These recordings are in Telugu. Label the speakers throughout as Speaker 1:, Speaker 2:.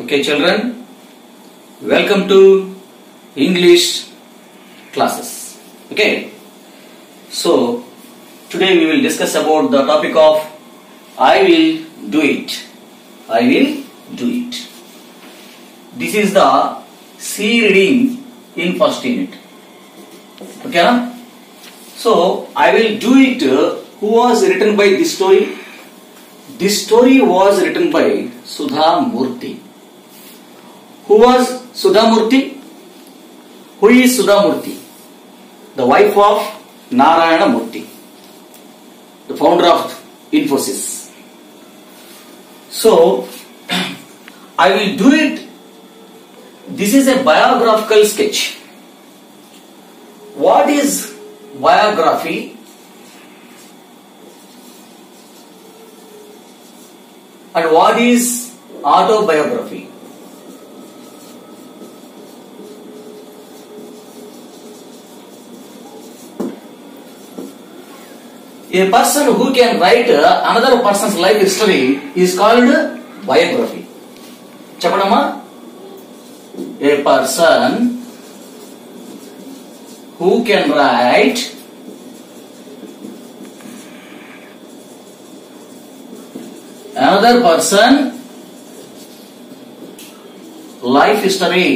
Speaker 1: Okay, children, welcome to English classes. Okay, so today we will discuss about the topic of I will do it. I will do it. This is the C reading in first unit. Okay, na? so I will do it. uh, Who was written by this story? This story was written by Sudha Murthy. Who was Sudha Murthy? Who is Sudha Murthy? The wife of Narayana Murthy, the founder of Infosys. So, I will do it. This is a biographical sketch. What is biography? And what is autobiography? A person who can write uh, another person's life history is called biography. చెప్పడమ్మా A person who can write another person life history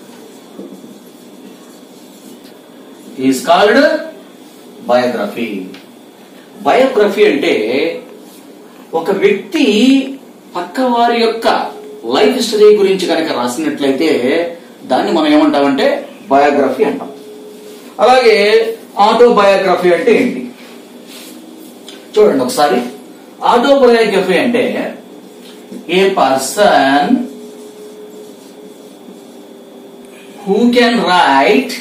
Speaker 1: is called biography biography అంటే ఒక వ్యక్తి పక్క వారి యొక్క లైఫ్ హిస్టరీ గురించి కనుక రాసినట్లయితే దాన్ని మనం ఏమంటామంటే బయోగ్రఫీ అంటాం అలాగే ఆటోబయోగ్రఫీ అంటే ఏంటి చూడండి ఒకసారి ఆటోబయోగ్రఫీ అంటే a person who can write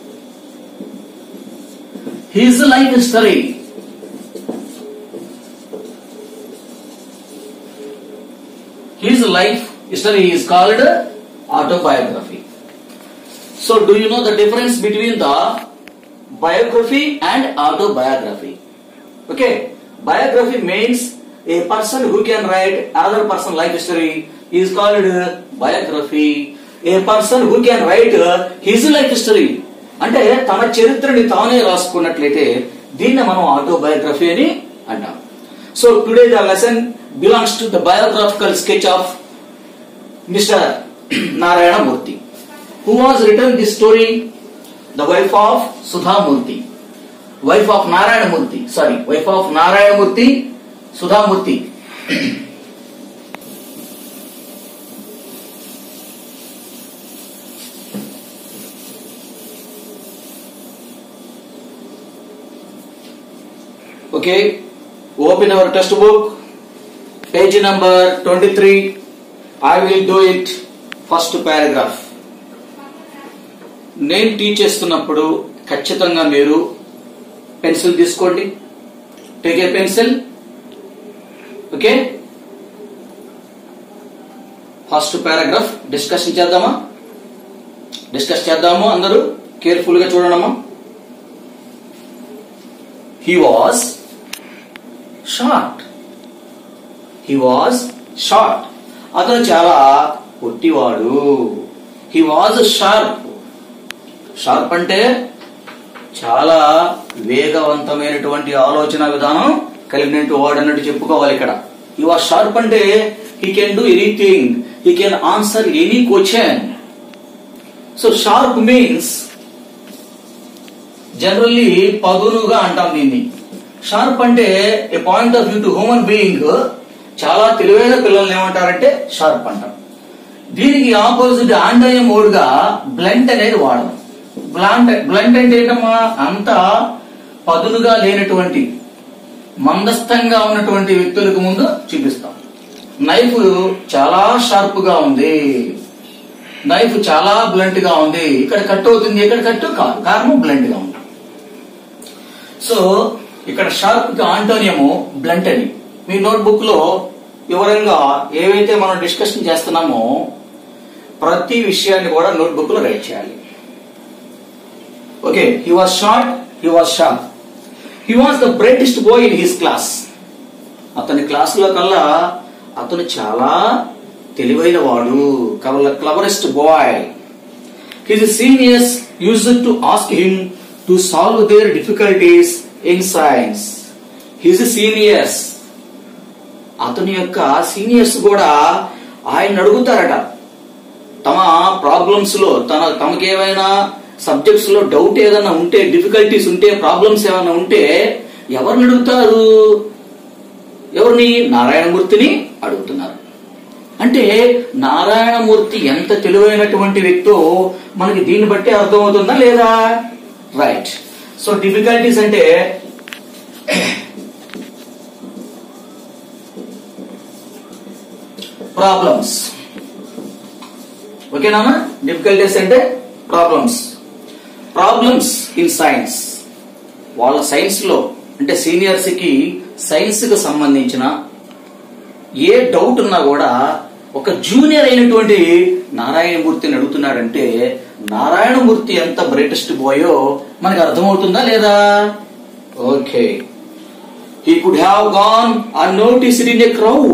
Speaker 1: his life history his life history is called autobiography. So, do you know the difference between the biography and autobiography? Okay, biography means a person who can write another person's life history is called biography. A person who can write his life history అంటే తన చరిత్రని తానే రాసుకున్నట్లయితే దీన్ని మనం ఆటోబయోగ్రఫీ అని అంటాం so today the lesson belongs to the biographical sketch of Mr. Narayana Murthy. Who was written this story? The wife of Sudha Murthy. Wife of Narayana Murthy. Sorry, wife of Narayana Murthy, Sudha Murthy. Okay, open our textbook. Page number twenty three I will do it first paragraph నేను టీచ్ చేస్తున్నప్పుడు ఖచ్చితంగా మీరు పెన్సిల్ తీసుకోండి take a pencil okay first paragraph discussion చేద్దామా డిస్కస్ చేద్దాము అందరూ కేర్ఫుల్ గా చూడడమా he was short he was short అతను చాలా పొట్టివాడు హీ వాజ్ షార్ప్ షార్ప్ అంటే చాలా వేగవంతమైనటువంటి ఆలోచన విధానం కలిగినట్టు వాడు అన్నట్టు చెప్పుకోవాలి ఇక్కడ హీ వాజ్ షార్ప్ అంటే he can do anything he can answer any question so sharp means generally పదునుగా అంటాం దీన్ని షార్ప్ అంటే a point of view to human being చాలా తెలివైన పిల్లల్ని ఏమంటారంటే షార్ప్ అంటాం దీనికి ఆపోజిట్ ఆండయ మోడ్గా బ్లంట్ అనేది వాడడం బ్లాంట్ బ్లంట్ అంటే ఏంటమ్మా అంత పదునుగా లేనటువంటి మందస్థంగా ఉన్నటువంటి వ్యక్తులకు ముందు చూపిస్తాం నైఫ్ చాలా షార్ప్ గా ఉంది నైఫ్ చాలా బ్లంట్ గా ఉంది ఇక్కడ కట్ అవుతుంది ఇక్కడ కట్ కాదు కారణం బ్లంట్ గా ఉంది సో ఇక్కడ షార్ప్ కి ఆంటోనియము బ్లంట్ అని మీ నోట్బుక్ లో వివరంగా ఏవైతే మనం డిస్కషన్ చేస్తున్నామో ప్రతి విషయాన్ని కూడా నోట్బుక్ లో రైట్ చేయాలి okay he was short he was sharp he was the brightest boy in his class అతని క్లాసులో కల్లా అతను చాలా తెలివైన వాడు cleverest boy. His seniors used to ask him to solve their difficulties in science. His seniors అతని యొక్క సీనియర్స్ కూడా ఆయన అడుగుతారట తమ ప్రాబ్లమ్స్ లో తన తమకేమైనా సబ్జెక్ట్స్ లో డౌట్ ఏదైనా ఉంటే డిఫికల్టీస్ ఉంటే ప్రాబ్లమ్స్ ఏమైనా ఉంటే ఎవరిని అడుగుతారు ఎవరిని నారాయణమూర్తిని అడుగుతున్నారు అంటే నారాయణమూర్తి ఎంత తెలివైనటువంటి వ్యక్తో మనకి దీన్ని బట్టి అర్థమవుతుందా లేదా రైట్ సో డిఫికల్టీస్ అంటే ప్రాబ్లమ్స్ ఓకేనా డిఫికల్టీస్ అంటే ప్రాబ్లమ్స్ ప్రాబ్లమ్స్ ఇన్ సైన్స్ వాళ్ళ సైన్స్ లో అంటే సీనియర్స్ కి సైన్స్ కి సంబంధించిన ఏ డౌట్ ఉన్నా కూడా ఒక జూనియర్ అయినటువంటి నారాయణమూర్తిని అడుగుతున్నాడంటే నారాయణమూర్తి ఎంత బ్రైటెస్ట్ బాయో మనకు అర్థమవుతుందా లేదా okay he could have gone unnoticed in a crowd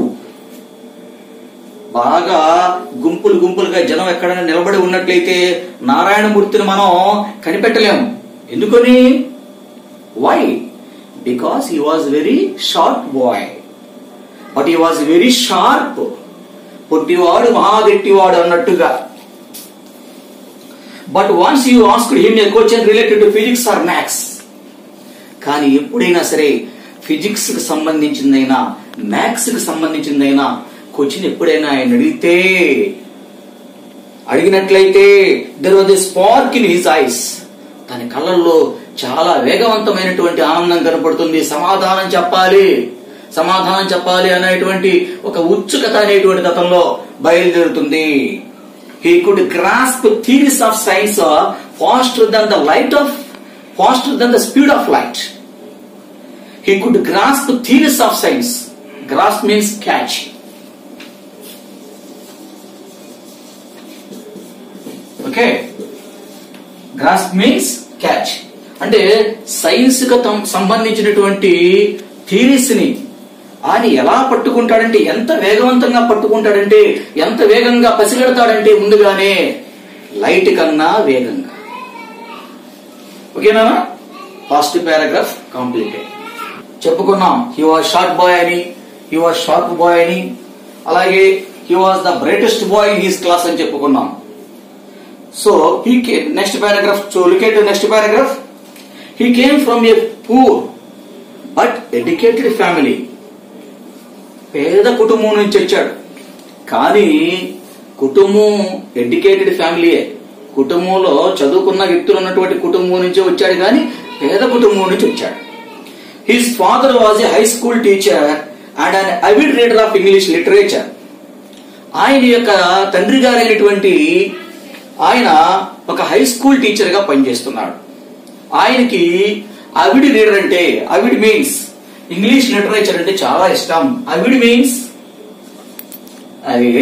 Speaker 1: బాగా గుంపులు గుంపులుగా జనం ఎక్కడైనా నిలబడి ఉన్నట్లయితే నారాయణమూర్తిని మనం కనిపెట్టలేం ఎందుకని why because he was very short boy but he was very sharp పొట్టివాడు మహాగట్టివాడు అన్నట్టుగా but once you asked him a question related to physics or maths కానీ ఎప్పుడైనా సరే ఫిజిక్స్ కి సంబంధించిందైనా మ్యాథ్స్ కి సంబంధించిందైనా క్వశ్చన్ ఎప్పుడైనా ఆయన అడిగితే అడిగినట్లయితే there was a spark in his eyes తన కళ్ళల్లో చాలా వేగవంతమైనటువంటి ఆనందం కనపడుతుంది సమాధానం చెప్పాలి సమాధానం చెప్పాలి అనేటువంటి ఒక ఉత్సుకత అనేటువంటి గతంలో బయలుదేరుతుంది he could grasp theories of science faster than the light of faster than the speed of light he could grasp theories of science grass means catch okay grass means catch అంటే సైన్స్ కు తం- సంబంధించినటువంటి థీరీస్ ని ఆయన ఎలా పట్టుకుంటాడంటే ఎంత వేగవంతంగా పట్టుకుంటాడంటే ఎంత వేగంగా పసిగడతాడంటే ముందుగానే లైట్ కన్నా వేగంగా ఓకేనా ఫస్ట్ పారాగ్రాఫ్ కంప్లీటెడ్ చెప్పుకున్నాం హీ వాజ్ షార్ట్ బాయ్ అని హీ వాజ్ షార్ప్ బాయ్ అని అలాగే he was the brightest boy in his class అని చెప్పుకున్నాం so he came next paragraph so look at the next paragraph he came from a poor but educated family పేద కుటుంబం నుంచి వచ్చాడు కానీ కుటుంబం ఎడ్యుకేటెడ్ ఫ్యామిలీయే కుటుంబంలో చదువుకున్న వ్యక్తులు ఉన్నటువంటి కుటుంబం నుంచే వచ్చాడు కానీ పేద కుటుంబం నుంచి వచ్చాడు his father was a high school teacher and an avid reader of English literature ఆయన యొక్క తండ్రి గారైనటువంటి ఆయన ఒక హై స్కూల్ టీచర్ గా పనిచేస్తున్నాడు ఆయనకి అవిడ్ రీడర్ అంటే అవిడ్ మీన్స్ ఇంగ్లీష్ లిటరేచర్ అంటే చాలా ఇష్టం అవిడ్ మీన్స్ అవిడ్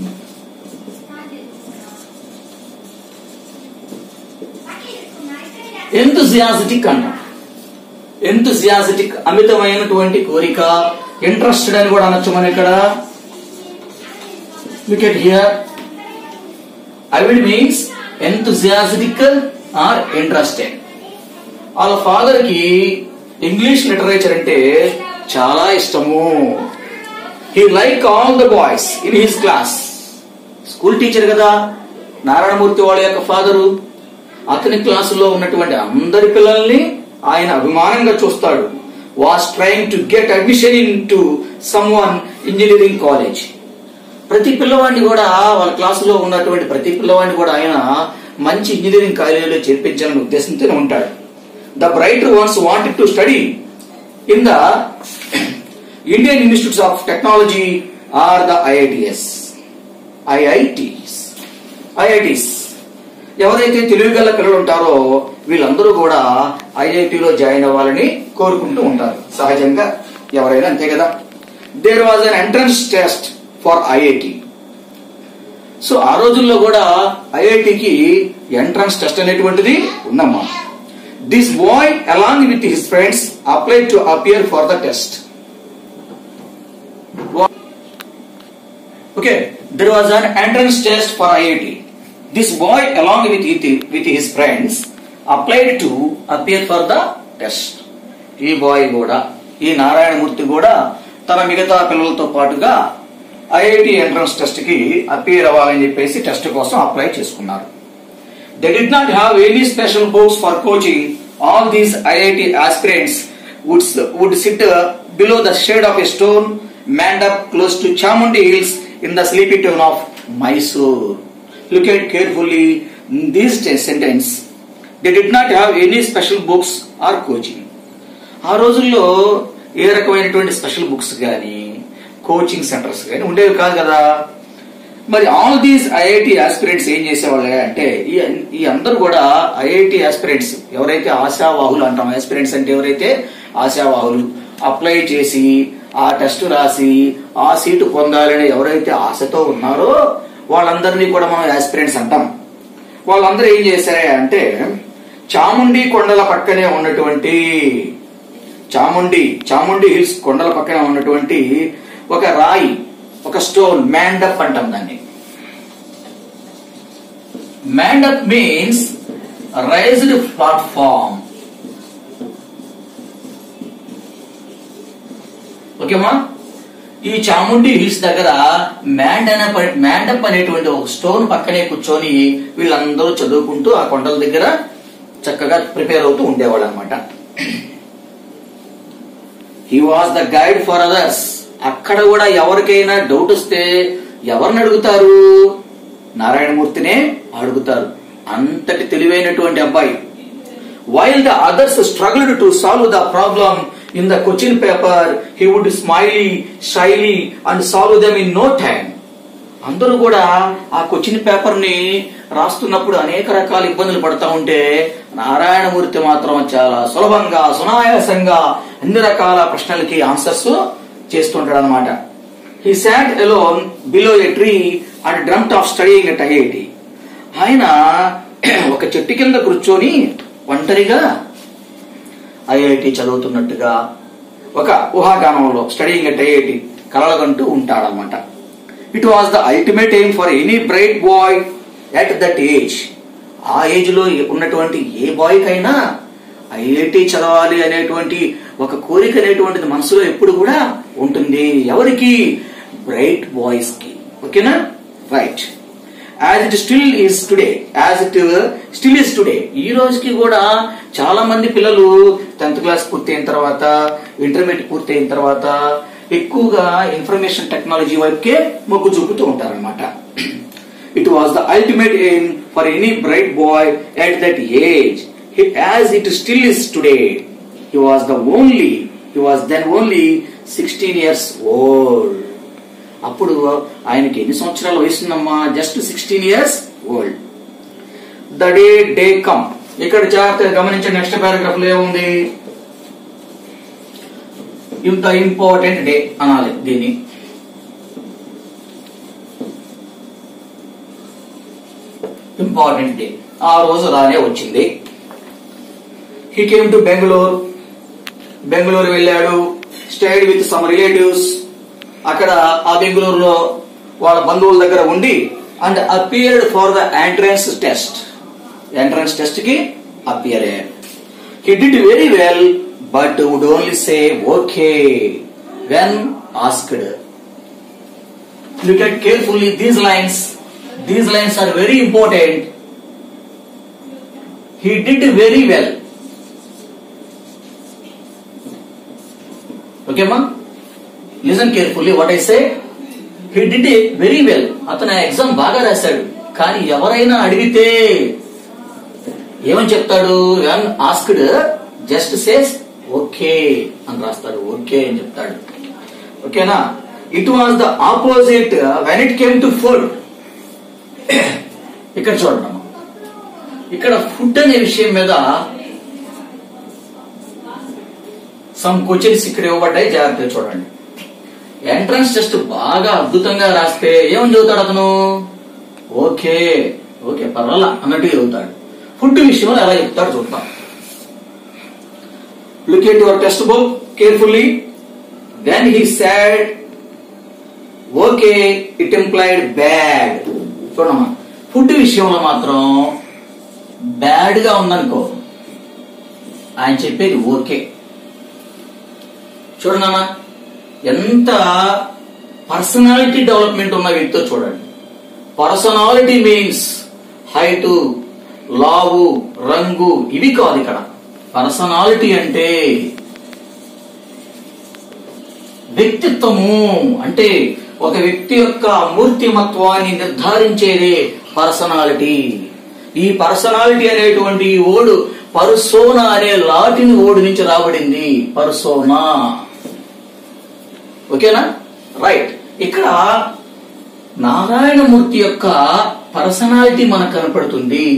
Speaker 1: ఎంతుజియాసిటిక్ అంట ఎంతుజియాసిటిక్ అమితమైనటువంటి కోరిక ఇంట్రెస్టెడ్ అని కూడా అనొచ్చు మనం ఇక్కడ look at here avid means enthusiastic or interested వాళ్ళ ఫాదర్ కి ఇంగ్లీష్ లిటరేచర్ అంటే చాలా ఇష్టము he like all the boys in his class school teacher కదా నారాయణమూర్తి వాళ్ళ యొక్క ఫాదరు అతని క్లాసులో ఉన్నటువంటి అందరి పిల్లల్ని ఆయన అభిమానంగా చూస్తాడు was trying to get admission in to some one engineering college ప్రతి పిల్లవాడిని కూడా వాళ్ళ క్లాసులో ఉన్నటువంటి ప్రతి పిల్లవాడిని కూడా ఆయన మంచి ఇంజనీరింగ్ కాలేజీలో చేర్పించాలనే ఉద్దేశంతో ఉంటాడు the brighter ones wanted to study in the Indian Institutes of Technology or the IITs IITs IITs ఎవరైతే తెలివిగల పిల్లలు ఉంటారో వీళ్ళందరూ కూడా ఐఐటిలో జాయిన్ అవ్వాలని కోరుకుంటూ ఉంటారు సహజంగా ఎవరైనా అంతే కదా there was an entrance test for IIT so ఆ రోజుల్లో కూడా ఐఐటికి ఎంట్రన్స్ టెస్ట్ అనేటువంటిది ఉందమ్మా this boy along with his friends apply to appear for the test Okay, there was an entrance test for IIT. This boy, along with it- with his friends, applied to appear for the test. ఈ బాయ్ కూడా ఈ నారాయణమూర్తి కూడా తన మిగతా పిల్లలతో పాటుగా ఐఐటి ఎంట్రన్స్ టెస్ట్ కి అపియర్ అవ్వాలని చెప్పేసి టెస్ట్ కోసం అప్లై చేసుకున్నారు They did not have any special books for coaching. All these IIT aspirants would, would sit uh, below the shade of a stone manned up close to Chamundi Hills in the sleepy town of Mysore. Look at carefully this sentence. They did not have any special books or coaching. ఆ రోజుల్లో ఏ రకమైనటువంటి స్పెషల్ బుక్స్ కానీ కోచింగ్ సెంటర్స్ కానీ ఉండేవి కాదు కదా మరి ఆల్ దీస్ ఐఐటి ఆస్పిరెంట్స్ ఏం చేసేవాళ్ళు అంటే ఈ ఈ అందరూ కూడా ఐఐటి ఆస్పిరెంట్స్ ఎవరైతే ఆశావాహులు అంటాం ఆస్పిరెంట్స్ అంటే ఎవరైతే ఆశావాహులు అప్లై చేసి ఆ టెస్ట్ రాసి ఆ సీటు పొందాలని ఎవరైతే ఆశతో ఉన్నారో వాళ్ళందరినీ కూడా మనం ఆస్పిరెంట్స్ అంటాం వాళ్ళందరూ ఏం చేశారే అంటే చాముండి కొండల పక్కనే ఉన్నటువంటి చాముండి చాముండి హిల్స్ కొండల పక్కన ఉన్నటువంటి ఒక రాయి ఒక స్టోన్ మ్యాండప్ అంటాం దాన్ని మ్యాండప్ మీన్స్ రైజ్డ్ ప్లాట్ఫామ్ ఓకేమా ఈ చాముండి హిల్స్ దగ్గర మ్యాండ్ అనే ప- మ్యాండప్ అనేటువంటి ఒక స్టోన్ పక్కనే కూర్చొని వీళ్ళందరూ చదువుకుంటూ ఆ కొండల దగ్గర చక్కగా ప్రిపేర్ అవుతూ ఉండేవాళ్ళు అనమాట he was the guide for others అక్కడ కూడా ఎవరికైనా డౌట్ వస్తే ఎవరిని అడుగుతారు నారాయణమూర్తినే అడుగుతారు అంతటి తెలివైనటువంటి అబ్బాయి while the others struggled to solve the problem in the question paper he would smiley shyly and solve them in no time అందరూ కూడా ఆ క్వశ్చన్ పేపర్ ని రాస్తున్నప్పుడు అనేక రకాల ఇబ్బందులు పడతా ఉంటే నారాయణమూర్తి మాత్రం చాలా సులభంగా సునాయాసంగా అన్ని రకాల ప్రశ్నలకి ఆన్సర్స్ చేస్తుంటాడు అనమాట he sat alone below a tree and dreamt of studying at IIT ఆయన ఒక చెట్టు కింద కూర్చొని ఒంటరిగా ఐఐటి చదువుతున్నట్టుగా ఒక ఊహాగానంలో స్టడీయింగ్ ఎట్ ఐఐటి కలలగంటూ ఉంటాడనమాట it was the ultimate aim for any bright boy at that age ఆ ఏజ్ లో ఉన్నటువంటి ఏ బాయ్ కైనా ఐఐటి చదవాలి అనేటువంటి ఒక కోరిక అనేటువంటిది మనసులో ఎప్పుడు కూడా ఉంటుంది ఎవరికి బ్రైట్ బాయ్స్ కి ఓకేనా right as it still is today as it still is today ఈ రోజుకి కూడా చాలా మంది పిల్లలు టెన్త్ క్లాస్ పూర్తయిన తర్వాత ఇంటర్మీడియట్ పూర్తయిన తర్వాత ఎక్కువగా ఇన్ఫర్మేషన్ టెక్నాలజీ వైపుకే మొగ్గు చూపుతూ ఉంటారన్నమాట it was the ultimate aim for any bright boy at that age as it still is today he was the only he was then only sixteen years old అప్పుడు ఆయనకి ఎన్ని సంవత్సరాల వయసుందమ్మా just sixteen years old the day day come ఇక్కడ జాగ్రత్తగా గమనించండి నెక్స్ట్ పారాగ్రాఫ్ లో ఏముంది ఇంత ఇంపార్టెంట్ డే అనాలి దీన్ని ఇంపార్టెంట్ డే ఆ రోజు రానే వచ్చింది he came to Bengaluru Bengaluru వెళ్ళాడు స్టైడ్ విత్ సమ్ రిలేటివ్స్ అక్కడ ఆ బెంగళూరులో వాళ్ళ బంధువుల దగ్గర ఉండి and appeared for the entrance test entrance test కి అపియర్ అయ్యాడు he did very well but would only say okay when asked look at carefully these lines these lines are very important he did very well okay ma listen carefully what i say he did it very well అతను ఎగ్జామ్ బాగా రాశాడు కానీ ఎవరైనా అడిగితే ఏమని చెప్తాడు when asked just says okay అని రాస్తాడు ఓకే అని చెప్తాడు ఓకేనా it was the opposite when it came to food ఇక్కడ చూడండి అమ్మా. ఇక్కడ ఫుడ్ అనే విషయం మీద సమ్ క్వశ్చన్స్ ఇక్కడ ఇవ్వబడ్డాయి జాగ్రత్తగా చూడండి ఎంట్రన్స్ టెస్ట్ బాగా అద్భుతంగా రాస్తే ఏమని చదువుతాడు అతను ఓకే ఓకే పర్వాలా అన్నట్టు చదువుతాడు ఫుడ్ విషయంలో ఎలా చెప్తాడు చూద్దాం look at your textbook carefully then he said okay it employed bad చూడమ్మా ఫుడ్ విషయంలో మాత్రం బ్యాడ్ గా ఉందనుకో ఆయన చెప్పేది ఓకే చూడమ్మా ఎంత పర్సనాలిటీ డెవలప్మెంట్ ఉన్న వ్యక్తితో చూడండి పర్సనాలిటీ మీన్స్ హైటు లావు రంగు ఇవి కాదు ఇక్కడ పర్సనాలిటీ అంటే వ్యక్తిత్వము అంటే ఒక వ్యక్తి యొక్క మూర్తిమత్వాన్ని నిర్ధారించేదే పర్సనాలిటీ ఈ పర్సనాలిటీ అనేటువంటి ఈ ఓడు పర్సోనా అనే లాటిన్ ఓడు నుంచి రాబడింది పర్సోనా ఓకేనా రైట్ ఇక్కడ నారాయణమూర్తి యొక్క పర్సనాలిటీ మనకు కనపడుతుంది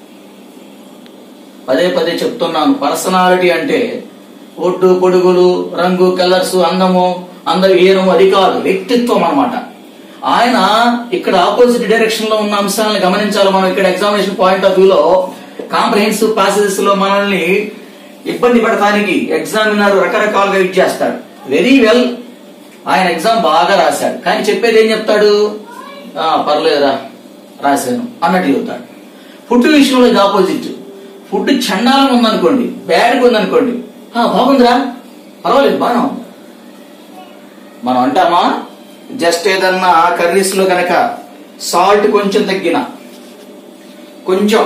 Speaker 1: పదే పదే చెప్తున్నాను పర్సనాలిటీ అంటే ఒడ్డు పొడుగులు రంగు కలర్స్ అందము అందరి హీనం అది కాదు వ్యక్తిత్వం అన్నమాట ఆయన ఇక్కడ ఆపోజిట్ డైరెక్షన్ లో ఉన్న అంశాలను గమనించాలి మనం ఇక్కడ ఎగ్జామినేషన్ పాయింట్ ఆఫ్ వ్యూలో కాంప్రహెన్సివ్ పాసెస్ లో మనల్ని ఇబ్బంది పడటానికి ఎగ్జామినర్ రకరకాలుగా ఇది చేస్తాడు వెరీ వెల్ ఆయన ఎగ్జామ్ బాగా రాశాడు కానీ చెప్పేది ఏం చెప్తాడు "ఆ, పర్లేదురా రాశాను అన్నట్టు చెప్తాడు ఫుడ్ విషయంలో ఇది ఆపోజిట్ ఫుడ్ చండాలం ఉందనుకోండి బ్యాడ్గా ఉందనుకోండి "ఆ, బాగుందిరా పర్వాలేదు బాగా ఉంది మనం అంటామా జస్ట్ ఏదన్నా కర్రీస్ లో కనుక సాల్ట్ కొంచెం తగ్గిన కొంచెం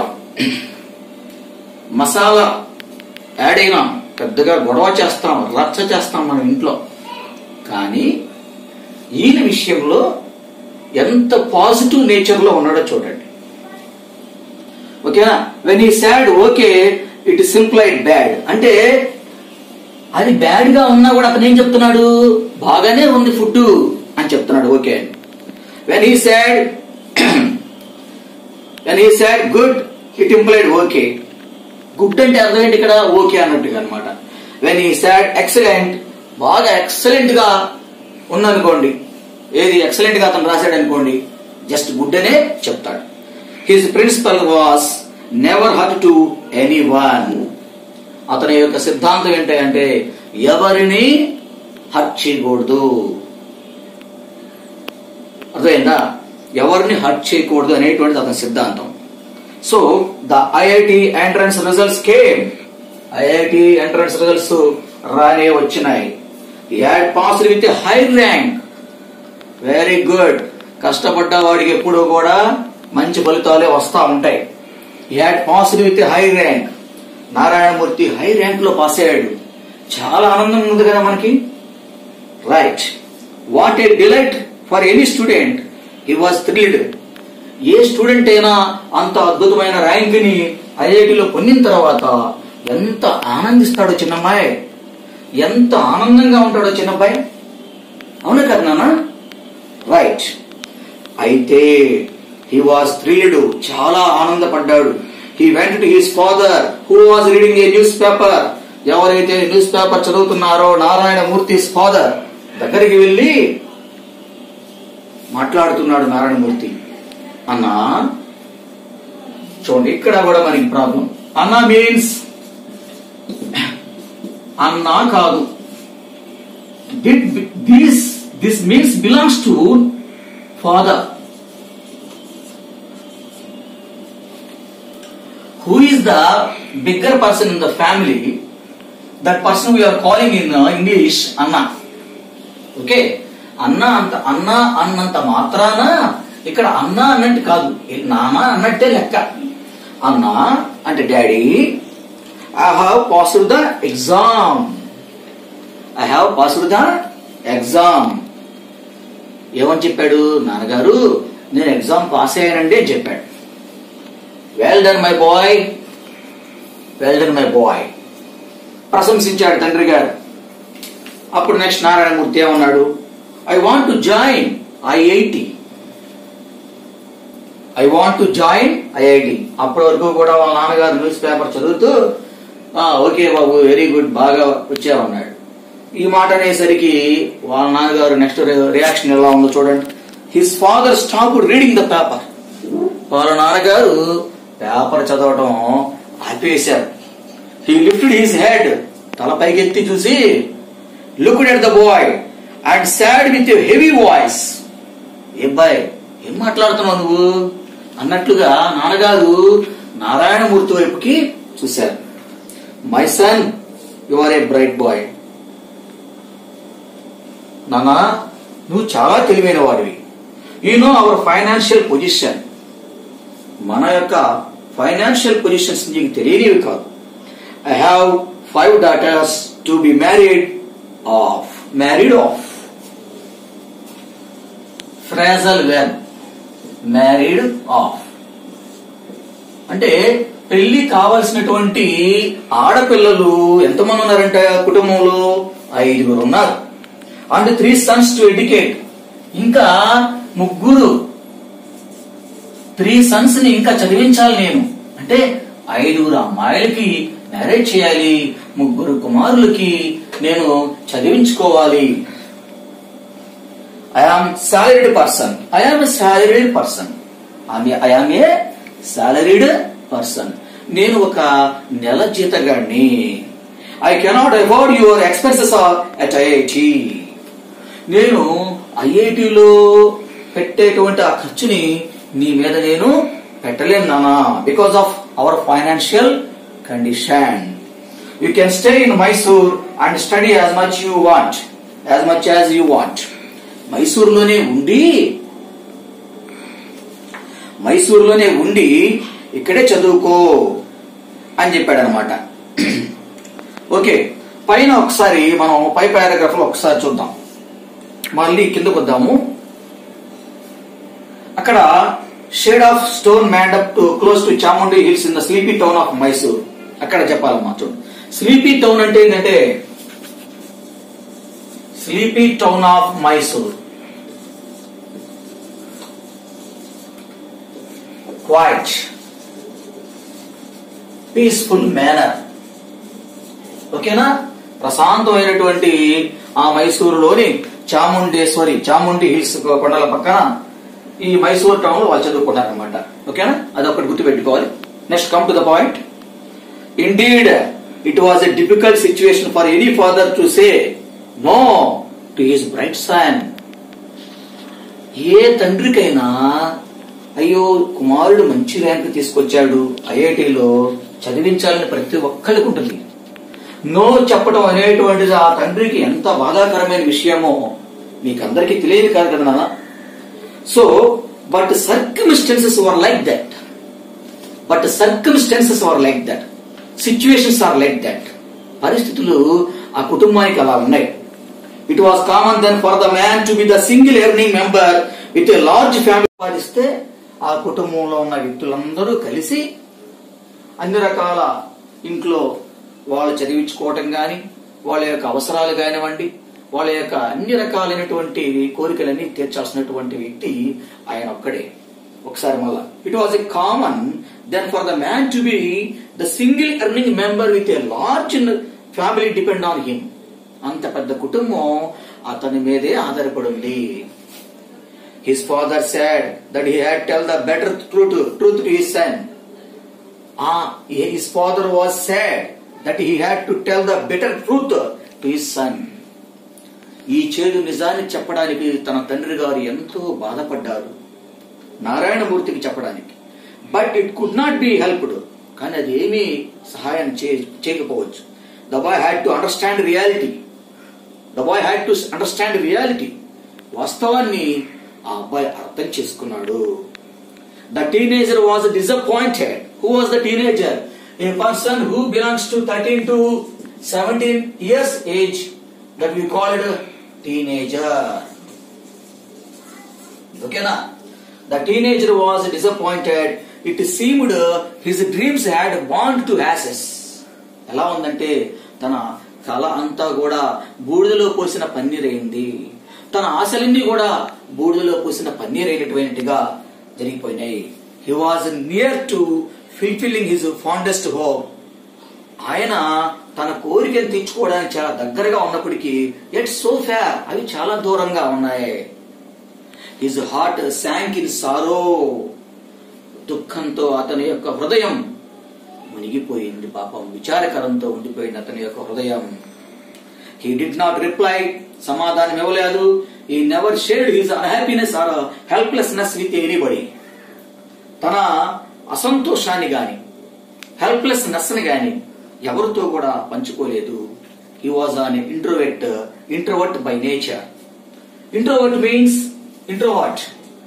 Speaker 1: మసాలా యాడ్ అయినా పెద్దగా గొడవ చేస్తాం రచ్చ చేస్తాం మన ఇంట్లో కానీ ఈయన విషయంలో ఎంత పాజిటివ్ నేచర్ లో ఉన్నాడో చూడండి ఓకేనా when he said okay it implied bad అంటే అది బ్యాడ్ గా ఉన్నా కూడా అతను ఏం చెప్తున్నాడు బాగానే ఉంది ఫుడ్ అని చెప్తున్నాడు okay when he said when he said good it implied okay good అంటే అర్థం ఏంటి ఇక్కడ ఓకే అన్నట్టుగా అనమాట వెన్ ఈ సాడ్ ఎక్సలెంట్ బాగా ఎక్సలెంట్ గా ఉందనుకోండి ఏది ఎక్సలెంట్ గా అతను రాశాడు అనుకోండి జస్ట్ గుడ్ అనే చెప్తాడు his principle was never hurt to any one అతని యొక్క సిద్ధాంతం ఏంటంటే ఎవరిని హర్ట్ చేయకూడదు అర్థమైందా ఎవరిని హర్ట్ చేయకూడదు అనేటువంటిది అతని సిద్ధాంతం so the IIT entrance results came IIT entrance results రానే వచ్చినాయి had pass with high rank very good కష్టపడ్డ వాడికి ఎప్పుడూ కూడా మంచి ఫలితాలే వస్తా ఉంటాయి had pass with high rank Narayana Murthy high rank లో పాస్ అయ్యాడు చాలా ఆనందం ఉంది కదా మనకి right what a delight for any student he was thrilled ఏ స్టూడెంట్ అయినా అంత అద్భుతమైన ర్యాంక్ ని ఐఐటిలో పొందిన తర్వాత ఎంత ఆనందిస్తాడో చిన్నమ్మాయి ఎంత ఆనందంగా ఉంటాడో చిన్నబ్బాయి అవునా కదా నాన్న రైట్ అయితే హీ వాజ్ థ్రిల్డ్ చాలా ఆనందపడ్డాడు he went to his father who was reading a newspaper ఎవరైతే న్యూస్ పేపర్ చదువుతున్నారో నారాయణమూర్తి ఫాదర్ దగ్గరికి వెళ్ళి మాట్లాడుతున్నాడు నారాయణమూర్తి అన్నా చూడండి ఇక్కడ కూడా మనకి ప్రాబ్లం అన్న మీన్స్ అన్నా కాదు this this means belongs to father who is the bigger person in the family that person we are calling in uh, english anna okay అన్న అంత అన్న అన్నంత మాత్రాన ఇక్కడ అన్న అన్నట్టు కాదు ఇది నాన్న అన్నట్టే లెక్క అన్న అంటే daddy I have passed the exam I have passed the exam ఏమని చెప్పాడు నాన్నగారు నేను ఎగ్జామ్ పాస్ అయ్యానండి అని చెప్పాడు well done my boy well done my boy ప్రశంసించాడు తండ్రి గారు అప్పుడు నెక్స్ట్ నారాయణమూర్తి ఏమన్నాడు I want to join IIT I want to join IIT అప్పటి వరకు కూడా వాళ్ళ నాన్నగారు న్యూస్ పేపర్ చదువుతూ "ఆ, ఓకే బాబు వెరీ గుడ్ బాగా వచ్చావన్నాడు ఈ మాట అనేసరికి వాళ్ళ నాన్నగారు నెక్స్ట్ రియాక్షన్ ఎలా ఉందో చూడండి his father stop reading the paper వాళ్ళ నాన్నగారు పేపర్ చదవటం ఆపేశారు హీ లిఫ్టెడ్ హిస్ హెడ్ తల పైకెత్తి చూసి looked at the boy and said with heavy voice ఏ బాయ్ ఏం మాట్లాడుతున్నావు నువ్వు అన్నట్లుగా నాన్నగారు నారాయణమూర్తి వైపుకి చూశారు my son you are a bright boy నానా నువ్వు చాలా తెలివైన వాడివి you know our financial position మన యొక్క ఫైనాన్షియల్ పొజిషన్స్ నీకు తెలియనివి కాదు I have five daughters to be married off married off ఫ్రాజల్ వెన్ మ్యారీడ్ ఆఫ్ అంటే పెళ్లి కావలసినటువంటి ఆడపిల్లలు ఎంతమంది ఉన్నారంటే కుటుంబంలో ఐదుగురు ఉన్నారు and three sons to educate ఇంకా ముగ్గురు త్రీ సన్స్ ని ఇంకా చదివించాలి నేను అంటే ఐదుగురు అమ్మాయిలకి మ్యారేజ్ చేయాలి ముగ్గురు కుమారులకి నేను చదివించుకోవాలి I am salaried person I am a salaried person I am a salaried person నేను ఒక నెల జీతగాడిని I cannot afford your expenses at IIT నేను ఐఐటిలో పెట్టేటువంటి ఆ ఖర్చుని నీ మీద నేను పెట్టలేను నానా because of our financial condition you can stay in Mysore and study as much you want as much as you want మైసూరులోనే ఉండి మైసూరులోనే ఉండి ఇక్కడే చదువుకో అని చెప్పాడు అనమాట ఓకే పైన ఒకసారి మనం పై పారాగ్రాఫ్ లో ఒకసారి చూద్దాం మళ్ళీ కిందకు వద్దాము అక్కడ shade of stone mandap to close to Chamundi Hills in the sleepy town of Mysore అక్కడ చెప్పాలమ్మా చూడు స్లీపీ టౌన్ అంటే ఏంటంటే sleepy town of Mysore quiet peaceful manner ఓకేనా ప్రశాంతమైనటువంటి ఆ మైసూరులోని చాముండేశ్వరి చాముండి హిల్స్ కొండల పక్కన ఈ మైసూర్ టౌన్ లో వాళ్ళు చదువుకుంటారు అనమాట ఓకేనా అదొకటి గుర్తుపెట్టుకోవాలి next come to the point indeed it was a difficult situation for any father to say no to his bright son ఏ తండ్రికైనా అయ్యో కుమారుడు మంచి ర్యాంక్ తీసుకొచ్చాడు ఐఐటిలో చదివించాలని ప్రతి ఒక్కరికి ఉంటుంది నో చెప్పడం అనేటువంటిది ఆ తండ్రికి ఎంత బాధాకరమైన విషయమో మీకు అందరికీ తెలియదు కాదు కదా నాన్న so but circumstances were like that but circumstances are like that situations are like that పరిస్థితులు ఆ కుటుంబానికి అలా ఉన్నాయి it was common then for the man to be the single earning member with a large family పాటిస్తే ఆ కుటుంబంలో ఉన్న వ్యక్తులందరూ కలిసి అన్ని రకాల ఇంట్లో వాళ్ళు చదివించుకోవటం గాని వాళ్ళ యొక్క అవసరాలు కానివ్వండి వాళ్ళ యొక్క అన్ని రకాలైనటువంటి కోరికలన్నీ తీర్చాల్సినటువంటి వ్యక్తి ఆయన ఒక్కడే ఒకసారి మళ్ళా it was a common then for the man to be the single earning member with a large family depend on him అంత పెద్ద కుటుంబం అతని మీదే ఆధారపడి ఉంది his father said that he had tell the better truth truth to his son his father was sad that he had to tell the better truth to his son ఈ చేదు నిజాన్ని చెప్పడానికి తన తండ్రి గారు ఎంతో బాధపడ్డారు నారాయణమూర్తికి చెప్పడానికి but it could not be helped కానీ అది ఏమీ సహాయం చే- చేయకపోవచ్చు the boy had to understand reality the boy had to understand reality వాస్తవాన్ని ఆ అబ్బాయి అర్థం చేసుకున్నాడు the teenager was disappointed who was the teenager a person who belongs to thirteen to seventeen years age that we called teenager ఓకేనా the teenager was disappointed it seemed his dreams had bound to ashes ఎలా ఉందంటే తన కళ అంతా కూడా బూడిదలో పోసిన పన్నీరైంది తన ఆశలన్నీ కూడా బూడిదలో పోసిన పన్నీరైనటువంటిగా జరిగిపోయినాయి he was near to fulfilling his fondest hope ఆయన తన కోరికను తీర్చుకోవడానికి చాలా దగ్గరగా ఉన్నప్పటికీ ఎట్ సో ఫేర్ అవి చాలా దూరంగా ఉన్నాయి his heart sank in sorrow దుఃఖంతో అతని యొక్క హృదయం మునిగిపోయింది పాపం విచారకరంతో ఉండిపోయింది అతని యొక్క హృదయం హీ డిడ్ నాట్ రిప్లై సమాధానం ఇవ్వలేదు ఈ never shared his unhappiness or helplessness with anybody తన అసంతోషాన్ని గాని హెల్ప్లెస్నెస్ ని గాని ఎవరితో కూడా పంచుకోలేదు he was an introvert introvert by nature introvert means introvert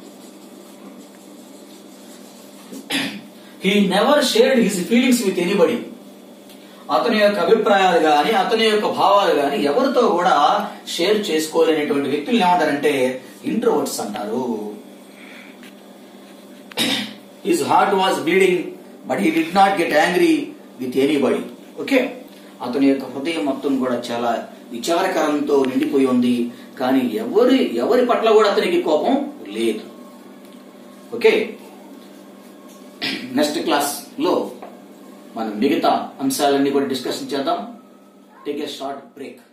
Speaker 1: he never shared his feelings with anybody అతని యొక్క అభిప్రాయాలు గాని అతని యొక్క భావాలు గాని ఎవరితో కూడా షేర్ చేసుకోలేనటువంటి వ్యక్తులు ఏమంటారంటే ఇంట్రోవర్ట్స్ అంటారు his heart was bleeding but he did not get angry with anybody okay అతని యొక్క హృదయం మొత్తం కూడా చాలా విచారకరంతో నిండిపోయి ఉంది కానీ ఎవరి ఎవరి పట్ల కూడా అతనికి కోపం లేదు ఓకే నెక్స్ట్ క్లాస్ లో మనం మిగతా అంశాలన్నీ కూడా డిస్కషన్ చేద్దాం టేక్ ఏ షార్ట్ బ్రేక్